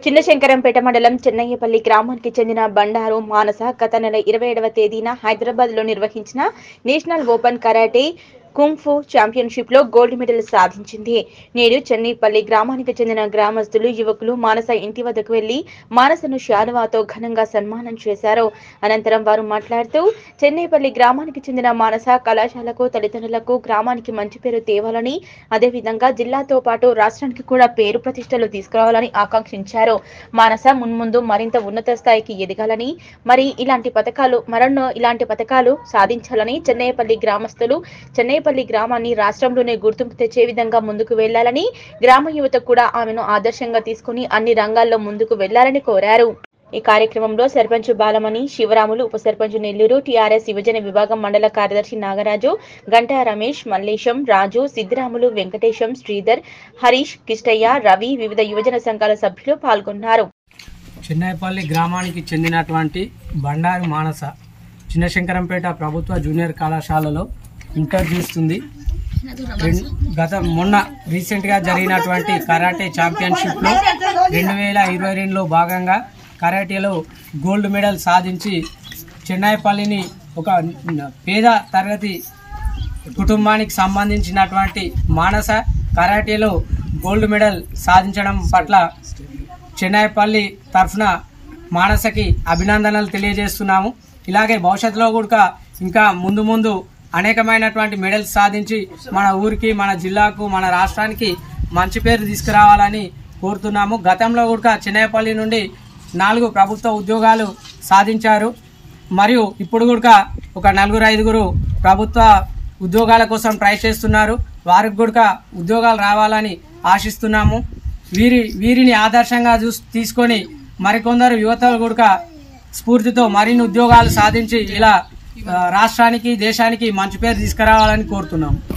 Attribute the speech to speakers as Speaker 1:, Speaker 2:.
Speaker 1: చిన్నశంకరంపేట మండలం చెన్నయ్యపల్లి గ్రామానికి చెందిన బండారు మానస గత నెల ఇరవై ఏడవ తేదీన హైదరాబాద్ లో నిర్వహించిన national open karate kung fu championship లో గోల్డ్ మెడల్ సాధించింది నేడు చెన్నైపల్లి గ్రామానికి చెందిన గ్రామస్తులు యువకులు మానస ఇంటి వద్దకు వెళ్లి మానసను శాలువాతో ఘనంగా సన్మానం చేశారు అనంతరం వారు మాట్లాడుతూ చెన్నైపల్లి గ్రామానికి చెందిన మానస కళాశాలకు తల్లిదండ్రులకు గ్రామానికి మంచి పేరు తేవాలని అదేవిధంగా జిల్లాతో పాటు రాష్ట్రానికి కూడా పేరు ప్రతిష్టలు తీసుకురావాలని ఆకాంక్షించారు మానస మున్ముందు మరింత ఉన్నత స్థాయికి ఎదగాలని మరి ఇలాంటి పథకాలు మరెన్నో ఇలాంటి పథకాలు సాధించాలని చెన్నైపల్లి గ్రామస్తులు చెన్నైపల్లి గ్రామాన్ని రాష్ట్రంలోనే గుర్తింపు తెచ్చే విధంగా ముందుకు వెళ్లాలని గ్రామ యువత కూడా ఆమెను ఆదర్శంగా తీసుకుని అన్ని రంగాల్లో ముందుకు వెళ్లాలని కోరారు ఈ కార్యక్రమంలో సర్పంచ్ బాలమణి శివరాములు ఉప సర్పంచ్ నెల్లూరు టీఆర్ఎస్ యువజన విభాగం మండల కార్యదర్శి నాగరాజు గంటా రమేష్ మల్లేశం రాజు సిద్దిరాములు వెంకటేశం శ్రీధర్ హరీష్ కిష్టయ్య రవి వివిధ యువజన సంఘాల సభ్యులు పాల్గొన్నారు
Speaker 2: చిన్నైపల్లి గ్రామానికి చెందినటువంటి బండారు మానస చిన్నశంకరంపేట ప్రభుత్వ జూనియర్ కళాశాలలో ఇంటర్ చేస్తుంది రెం- గత మొన్న రీసెంట్గా జరిగినటువంటి కరాటే ఛాంపియన్షిప్లో రెండు వేల ఇరవై రెండులో భాగంగా కరాటేలో గోల్డ్ మెడల్ సాధించి చెన్నైపల్లిని ఒక పేద తరగతి కుటుంబానికి సంబంధించినటువంటి మానస కరాటేలో గోల్డ్ మెడల్ సాధించడం పట్ల చెన్నైపల్లి తరఫున మానసకి అభినందనలు తెలియజేస్తున్నాము ఇలాగే భవిష్యత్తులో కూడా ఇంకా ముందు ముందు అనేకమైనటువంటి మెడల్స్ సాధించి మన ఊరికి మన జిల్లాకు మన రాష్ట్రానికి మంచి పేరు తీసుకురావాలని కోరుతున్నాము గతంలో కూడా చెన్నైపల్లి నుండి నాలుగు ప్రభుత్వ ఉద్యోగాలు సాధించారు మరియు ఇప్పుడు కూడా ఒక నలుగురు ఐదుగురు ప్రభుత్వ ఉద్యోగాల కోసం ట్రై చేస్తున్నారు వారికి కూడా ఉద్యోగాలు రావాలని ఆశిస్తున్నాము వీరి వీరిని ఆదర్శంగా చూసి తీసుకొని మరికొందరు యువతలు కూడా స్ఫూర్తితో మరిన్ని ఉద్యోగాలు సాధించి ఇలా ఆ, రాష్ట్రానికి దేశానికి మంచి పేరు తీసుకురావాలని కోరుతున్నాము